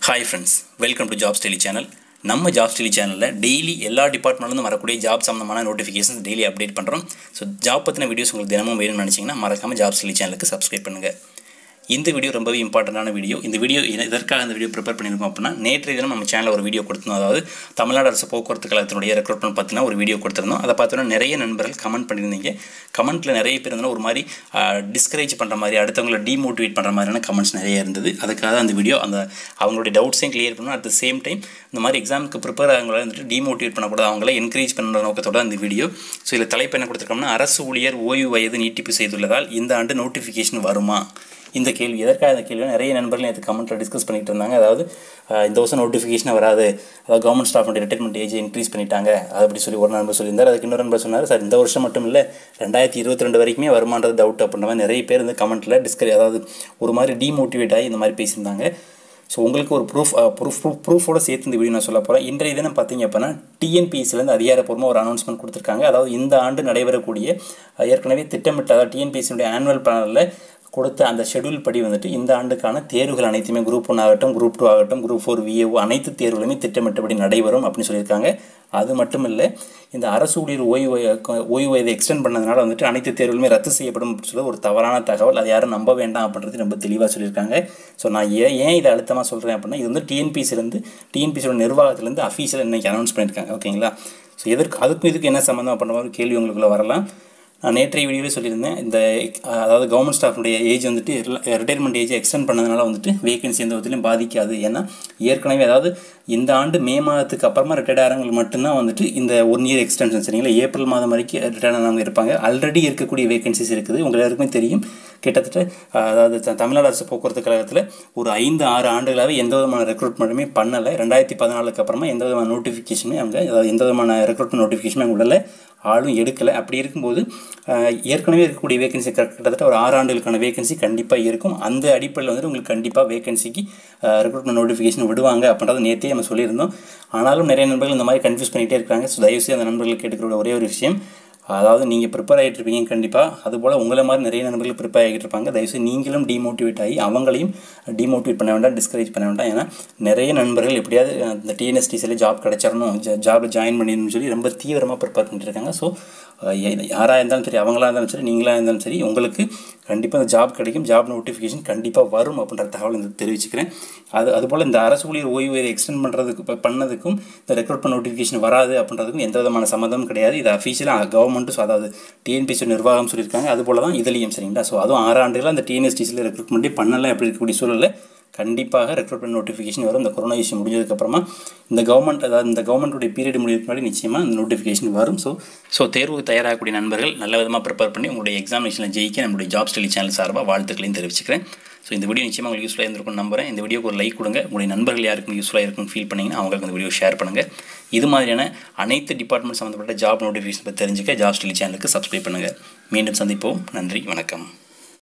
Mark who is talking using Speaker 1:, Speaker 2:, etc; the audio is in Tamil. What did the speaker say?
Speaker 1: hi friends welcome to jobs tele channel நம்ம ஜாப்ஸ் டெலி சேனலில் டெய்லி எல்லா டிபார்ட்மெண்ட்லேருந்து வரக்கூடிய ஜாப் சம்மந்தமான நோட்டிஃபிகேஷன்ஸ் டெய்லி அப்டேட் பண்ணுறோம் ஸோ ஜாப் பற்றின வீடியோஸ் உங்களுக்கு தினமும் வேணும்னு நினச்சிங்கன்னா மறக்காமல் ஜாப்ஸ் டெலி சேனலுக்கு சப்ஸ்கிரைப் பண்ணுங்கள் இந்த வீடியோ ரொம்பவே இம்பார்ட்டண்டான வீடியோ இந்த வீடியோ என- எதற்காக இந்த வீடியோ ப்ரிப்பேர் பண்ணியிருக்கோம் அப்படின்னா நேற்றைய தினம் நம்ம சேனலில் ஒரு வீடியோ கொடுத்திருந்தோம் அதாவது தமிழ்நாடு அரசு போக்குவரத்து கழகத்தினுடைய ரெக்ரூட்மெண்ட் பற்றின ஒரு வீடியோ கொடுத்திருந்தோம் அதை பார்த்தோன்னா நிறைய நண்பர்கள் கமெண்ட் பண்ணியிருந்தீங்க கமெண்ட்டில் நிறைய பேர் இருந்தாலும் ஒரு மாதிரி டிஸ்கரேஜ் பண்ணுற மாதிரி அடுத்தவங்களை டிமோட்டிவேட் பண்ணுற மாதிரியான கமெண்ட்ஸ் நிறைய இருந்தது அதுக்காக அந்த வீடியோ அந்த அவங்களுடைய டவுட்ஸையும் கிளியர் பண்ணணும் அட் த சேம் டைம் இந்த மாதிரி எக்ஸாமுக்கு ப்ரிப்பேர் ஆகிறவங்கள வந்துட்டு டிமோட்டிவேட் பண்ணக்கூடாது அவங்கள என்கரேஜ் பண்ணுற நோக்கத்தோட இந்த வீடியோ ஸோ இதில் தலைப்பு என்ன கொடுத்துருக்கோம்னா அரசு ஊழியர் ஓய்வு வயது நீட்டிப்பு செய்துள்ளதால் இந்த ஆண்டு நோட்டிஃபிகேஷன் வருமா இந்த கேள்வி எதற்காக இந்த கேள்வி நிறைய நண்பர்கள் நேற்று கமெண்ட்டில் டிஸ்கஸ் பண்ணிட்டு இருந்தாங்க அதாவது அஹ், இந்த வருஷம் நோட்டிஃபிகேஷன் வராது அதாவது government staff retirement age increase பண்ணிட்டாங்க அது அப்படி சொல்லி ஒரு நண்பர் சொல்லியிருந்தார் அதுக்கு இன்னொரு நண்பர் சொன்னார் சார் இந்த வருஷம் மட்டும் இல்லை ரெண்டாயிரத்தி இருபத்தி ரெண்டு வரைக்குமே வருமானது டவுட் அப்படின்ற மாதிரி நிறைய பேர் இந்த கமெண்ட்டில் டிஸ்கரி அதாவது ஒரு மாதிரி டிமோட்டிவேட் ஆகி இந்த மாதிரி பேசியிருந்தாங்க ஸோ உங்களுக்கு ஒரு ப்ரூஃப் ப்ரூஃப் ப்ரூஃபோட சேர்த்து இந்த வீடியோ நான் சொல்ல போகிறேன் இன்றைய தினம் பார்த்தீங்க அப்படின்னா டிஎன்பிஎஸ்சிலேருந்து அதிகாரப்பூர்வமாக ஒரு அனௌன்ஸ்மெண்ட் கொடுத்துருக்காங்க அதாவது இந்த ஆண்டு நடைபெறக்கூடிய அஹ், ஏற்கனவே திட்டமிட்ட அதாவது டிஎன்பிஎஸ்சியுடைய ஆனுவல் பிளானில் கொடுத்த அந்த ஷெட்யூல் படி வந்துட்டு இந்த ஆண்டுக்கான தேர்வுகள் அனைத்துமே குரூப் ஒன் ஆகட்டும் குரூப் டூ ஆகட்டும் குரூப் ஃபோர் விஏஓ அனைத்து தேர்வுகளுமே திட்டமிட்டபடி நடைபெறும் அப்படின்னு சொல்லியிருக்காங்க அது மட்டும் இல்லை இந்த அரசு ஊழியர் ஓய்வு வய- ஓய்வு வயதை எக்ஸ்டெண்ட் பண்ணதுனால வந்துட்டு அனைத்து தேர்வுகளுமே ரத்து செய்யப்படும் அப்படின்னு சொல்லி ஒரு தவறான தகவல் அதை யாரும் நம்ப வேண்டாம் அப்படின்றது ரொம்ப தெளிவாக சொல்லியிருக்காங்க ஸோ நான் ஏன் ஏன் இதை அழுத்தமாக சொல்கிறேன் அப்படின்னா இது வந்து டிஎன்பிசிலேருந்து டிஎன்பிசியோட நிர்வாகத்திலேருந்து அஃபீஷியல் இன்னைக்கு அனௌன்ஸ் பண்ணியிருக்காங்க ஓகேங்களா ஸோ எதற்கு அதுக்கும் இதுக்கு என்ன சம்மந்தம் அப்படின்ற மாதிரி ஒரு கேள்வி உங்களுக்குள்ள வரலாம் நான் நேற்றைய வீடியோவில் சொல்லியிருந்தேன் இந்த அஹ், அதாவது கவர்மெண்ட் ஸ்டாஃப்னுடைய ஏஜ் வந்துட்டு ரிட்டையர்மெண்ட் ஏஜ் எக்ஸ்டெண்ட் பண்ணதுனால வந்துட்டு வேகன்சி எந்த விதத்திலையும் பாதிக்காது ஏன்னா ஏற்கனவே அதாவது இந்த ஆண்டு மே மாதத்துக்கு அப்புறமா ரிட்டையர்ட் ஆகிறவங்க மட்டும்தான் வந்துட்டு இந்த ஒன் இயர் எக்ஸ்டென்ஷன் சரிங்களா ஏப்ரல் மாதம் வரைக்கும் ரிட்டையர்ட் ஆனவங்க இருப்பாங்க ஆல்ரெடி இருக்கக்கூடிய வேகன்சிஸ் இருக்குது உங்கள் எல்லாருக்குமே தெரியும் கிட்டத்தட்ட அஹ், அதாவது த- தமிழ்நாடு அரசு போக்குவரத்து கழகத்தில் ஒரு ஐந்து ஆறு ஆண்டுகளாகவே எந்த விதமான ரெக்ரூட்மெண்ட்டுமே பண்ணலை ரெண்டாயிரத்தி பதினாலுக்கு அப்புறமா எந்த விதமான நோட்டிஃபிகேஷனுமே அவங்க அதாவது எந்த விதமான ரெக்ரூட்மெண்ட் நோட்டிஃபிகேஷனுமே அவங்க விடலை ஆளும் எடுக்கலை அப்படி இருக்கும்போது அஹ், ஏற்கனவே இருக்கக்கூடிய வேகன்சி கிட்டத்தட்ட ஒரு ஆறு ஆண்டுகளுக்கான வேகன்சி கண்டிப்பாக இருக்கும் அந்த அடிப்படையில் வந்துட்டு உங்களுக்கு கண்டிப்பாக வேகன்சிக்கு ரெக்ரூட்மெண்ட் நோட்டிஃபிகேஷன் விடுவாங்க அப்படின்றத நேற்றே நம்ம சொல்லியிருந்தோம் ஆனாலும் நிறைய நண்பர்கள் இந்த மாதிரி கன்ஃபியூஸ் பண்ணிகிட்டே இருக்காங்க ஸோ தயவுசெய்து அந்த நண்பர்கள் கேட்டுக்கிற ஒரே ஒரு விஷயம் அதாவது நீங்கள் ப்ரிப்பேர் ஆகிட்டு இருப்பீங்க கண்டிப்பாக அதுபோல் உங்களை மாதிரி நிறைய நண்பர்கள் ப்ரிப்பேர் ஆகிட்டு இருப்பாங்க தயவுசெய்து நீங்களும் டிமோட்டிவேட் ஆகி அவங்களையும் டிமோட்டிவேட் பண்ண வேண்டாம் டிஸ்கரேஜ் பண்ண வேண்டாம் ஏன்னா நிறைய நண்பர்கள் எப்படியாவது அஹ், இந்த டிஎன்எஸ்டிசியில் ஜாப் கிடச்சிடணும் ஜாபில் ஜாயின் பண்ணிடணும்னு சொல்லி ரொம்ப தீவிரமாக ப்ரிப்பேர் பண்ணிட்டு இருக்காங்க ஸோ யாராக இருந்தாலும் சரி அவங்களா இருந்தாலும் சரி நீங்களாக இருந்தாலும் சரி உங்களுக்கு கண்டிப்பாக இந்த ஜாப் கிடைக்கும் ஜாப் நோட்டிஃபிகேஷன் கண்டிப்பாக வரும் அப்படின்ற தகவல் இந்த தெரிவிச்சுக்கிறேன் அது அதுபோல் இந்த அரசு ஊழியர் ஓய்வு வயதை எக்ஸ்டெண்ட் பண்ணுறதுக்கு இப்போ பண்ணதுக்கும் இந்த ரெக்ரூட்மெண்ட் நோட்டிஃபிகேஷன் வராது அப்படின்றதுக்கும் எந்த விதமான சம்மந்தமும் கிடையாது இது அஃபீஷியலாக கவர்மெண்ட்டும் அதாவது டிஎன்பிசி நிர்வாகம் சொல்லியிருக்காங்க அதுபோல தான் இதுலேயும் சரிங்களா ஸோ அதுவும் ஆறு ஆண்டுகளாக அந்த டிஎன்எஸ்டிசியில் ரெக்ரூட்மெண்ட்டே பண்ணலை அப்படி இருக்கக்கூடிய சூழலில் கண்டிப்பாக ரெக்ரூட்மெண்ட் நோட்டிஃபிகேஷன் வரும் இந்த கொரோனா இஷ்யூ முடிஞ்சதுக்கப்புறமா இந்த கவர்மெண்ட் அதாவது இந்த கவர்மெண்ட்டுடைய பீரியட் முடிவுக்கு முன்னாடி நிச்சயமாக இந்த நோட்டிஃபிகேஷன் வரும் ஸோ ஸோ தேர்வுக்கு தயாராகக்கூடிய நண்பர்கள் நல்ல விதமாக ப்ரிப்பேர் பண்ணி உங்களுடைய எக்ஸாமினேஷனில் ஜெயிக்க நம்மளுடைய ஜாப் ஸ்டடி சேனல் சார்பாக வாழ்த்துக்களையும் தெரிவிச்சுக்கிறேன் ஸோ இந்த வீடியோ நிச்சயமாக உங்களுக்கு யூஸ்ஃபுல்லாக இருந்திருக்கும்னு நம்புறேன் இந்த வீடியோக்கு ஒரு லைக் கொடுங்க உங்களுடைய நண்பர்கள் யாருக்கும் யூஸ்ஃபுல்லாக இருக்குன்னு ஃபீல் பண்ணிங்கன்னா அவங்களுக்கு இந்த வீடியோ ஷேர் பண்ணுங்கள் இது மாதிரியான அனைத்து டிபார்ட்மெண்ட் சம்மந்தப்பட்ட ஜாப் நோட்டிஃபிகேஷன் பற்றி தெரிஞ்சுக்க ஜாப் ஸ்டடி சேனலுக்கு சப்ஸ்கிரைப் பண்ணுங்கள் மீண்டும் சந்திப்போம் நன்றி வணக்கம்